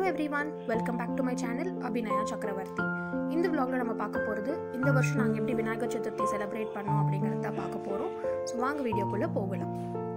Every everyone welcome back to my channel Abhinaya Chakravarthi இந்த vlogல நம்ம பார்க்க போகிறது இந்த வருஷம் நாங்கள் எப்படி விநாயகர் சதுர்த்தி செலிப்ரேட் பண்ணோம் அப்படிங்கிறத தான் பார்க்க போகிறோம் ஸோ வாங்க வீடியோக்குள்ளே போகலாம்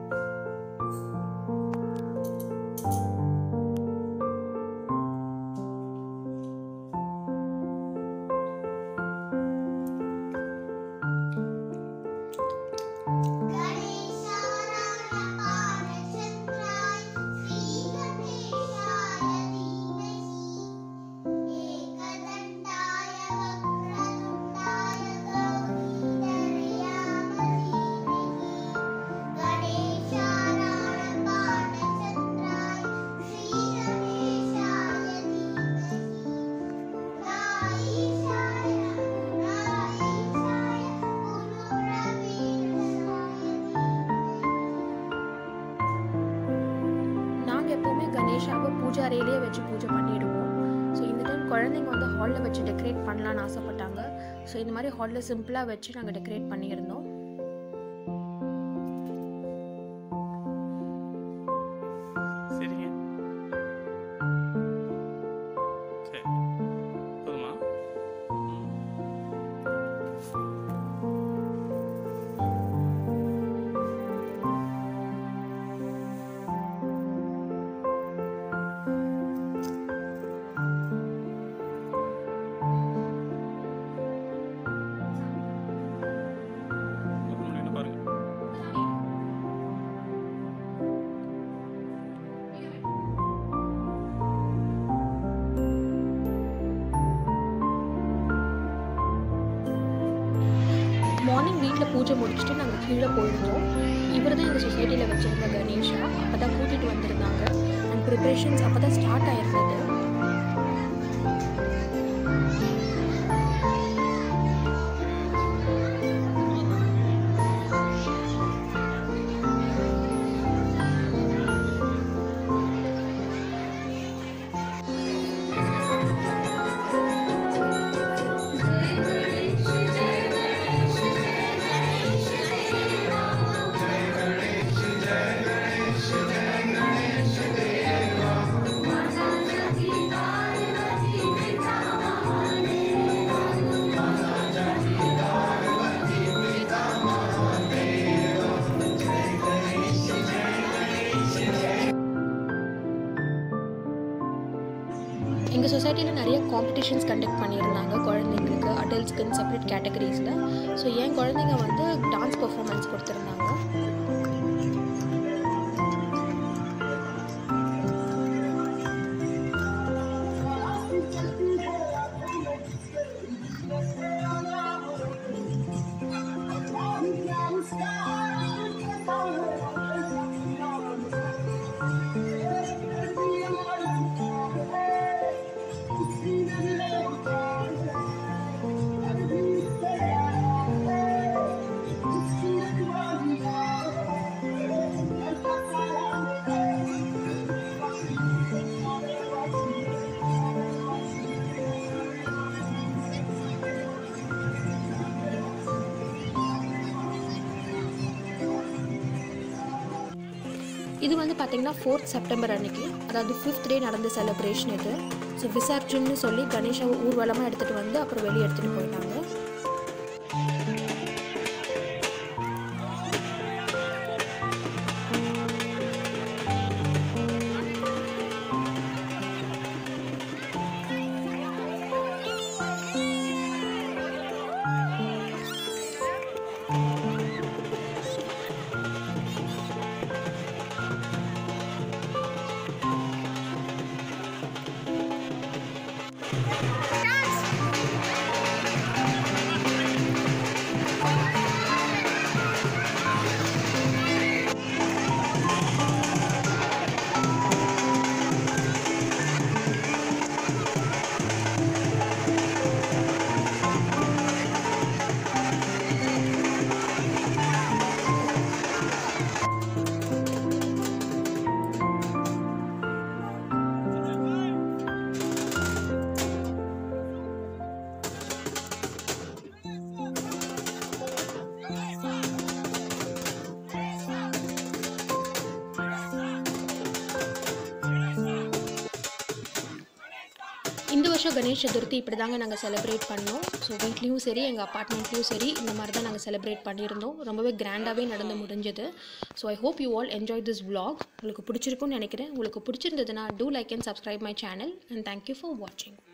गणेशानायपानचन्द्राय श्रीगणेशाय धीमहि एकदन्ताय वक्रतुण्डाय गौरीधरयामहि गणेशानायपानचन्द्राय श्रीगणेशाय धीमहि नाईशाय नाईशाय நாங்கள் எப்போவுமே கணேஷாவை பூஜா அறையிலேயே வச்சு பூஜை பண்ணிடுவோம் ஸோ இந்த டைம் குழந்தைங்க வந்து ஹாலில் வச்சு டெக்கரேட் பண்ணலான்னு ஆசைப்பட்டாங்க ஸோ இந்த மாதிரி ஹாலில் சிம்பிளாக வச்சு நாங்கள் டெக்கரேட் பண்ணியிருந்தோம் சரிங்க சரி போதுமா ம். ஓப்பன் பண்ணி பாருங்க மார்னிங் வீட்டில் பூஜை முடிச்சுட்டு நாங்கள் கீழே போயிருந்தோம் இவர் தான் எங்கள் சொசைட்டியில் வச்சுருந்த கணேஷா அப்போ தான் கூட்டிகிட்டு வந்திருந்தாங்க அண்ட் ப்ரிப்ரேஷன்ஸ் அப்போ தான் ஸ்டார்ட் ஆயிருந்தது எங்கள் சொசைட்டியில் நிறைய காம்படிஷன்ஸ் கண்டக்ட் பண்ணியிருந்தாங்க குழந்தைங்களுக்கு அடல்ட்ஸ்க்குன்னு செப்பரேட் கேட்டகரிஸில் ஸோ என் குழந்தைங்க வந்து டான்ஸ் பர்ஃபார்மன்ஸ் கொடுத்துருந்தாங்க இது வந்து பார்த்தீங்கன்னா ஃபோர்த் செப்டம்பர் அன்னைக்கு அதாவது ஃபிஃப்த் டே நடந்த செலிப்ரேஷன் இது ஸோ விசர்ஜன்னு சொல்லி கணேஷாவை ஊர்வலமாக எடுத்துகிட்டு வந்து அப்புறம் வெளியே எடுத்துகிட்டு போயிட்டாங்க இந்த வருஷம் கணேஷ் சதுர்த்தி இப்படி தாங்க நாங்கள் செலிப்ரேட் பண்ணோம் ஸோ வீட்லேயும் சரி எங்கள் அப்பார்ட்மெண்ட்லேயும் சரி இந்த மாதிரி தான் நாங்கள் செலிப்ரேட் பண்ணியிருந்தோம் ரொம்பவே கிராண்டாகவே நடந்து முடிஞ்சது so I hope you all enjoy this vlog உங்களுக்கு பிடிச்சிருக்கும்னு நினைக்கிறேன் உங்களுக்கு பிடிச்சிருந்ததுன்னா do like and subscribe my channel and thank you for வாட்சிங்